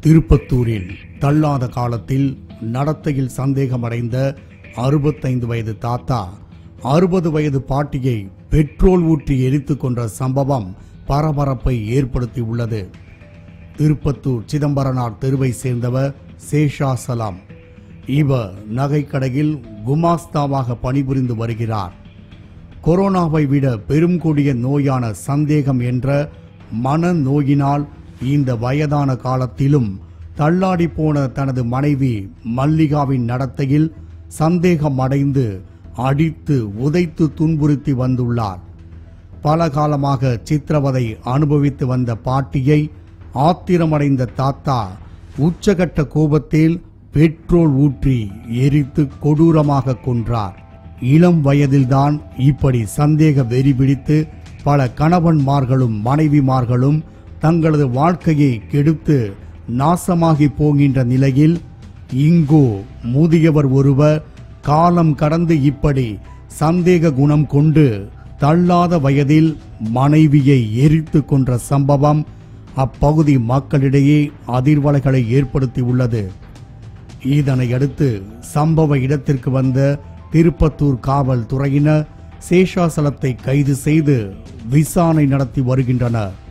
திருப்பத்தூரில் தள்ளாத காலத்தில் நடத்தையில் சந்தேகமடைந்த அறுபத்தைந்து வயது தாத்தா அறுபது வயது பாட்டியை பெட்ரோல் ஊற்றி எரித்துக் கொன்ற சம்பவம் பரபரப்பை ஏற்படுத்தியுள்ளது திருப்பத்தூர் சிதம்பரனார் தெருவை சேர்ந்தவர் சேஷாசலாம் இவர் நகைக்கடையில் குமாஸ்தாவாக பணிபுரிந்து வருகிறார் கொரோனாவை விட பெரும் கொடிய நோயான சந்தேகம் என்ற மனநோயினால் இந்த வயதான காலத்திலும் தள்ளாடி போன தனது மனைவி மல்லிகாவின் நடத்தையில் சந்தேகம் அடைந்து அடித்து உதைத்து துன்புறுத்தி வந்துள்ளார் பல காலமாக சித்திரவதை அனுபவித்து வந்த பாட்டியை ஆத்திரமடைந்த தாத்தா உச்சகட்ட கோபத்தில் பெட்ரோல் ஊற்றி எரித்து கொடூரமாக கொன்றார் இளம் வயதில்தான் இப்படி சந்தேக வெறி பிடித்து பல கணவன்மார்களும் மனைவிமார்களும் தங்களது வாழ்க்கையை கெடுத்து நாசமாகி போகின்ற நிலையில் இங்கோ முதியவர் ஒருவர் காலம் கடந்து இப்படி சந்தேக குணம் கொண்டு தள்ளாத வயதில் மனைவியை எரித்து கொன்ற சம்பவம் அப்பகுதி மக்களிடையே அதிர்வலைகளை ஏற்படுத்தியுள்ளது இதனை அடுத்து சம்பவ இடத்திற்கு வந்த திருப்பத்தூர் காவல் துறையினர் சேஷாசலத்தை கைது செய்து விசாரணை நடத்தி வருகின்றனர்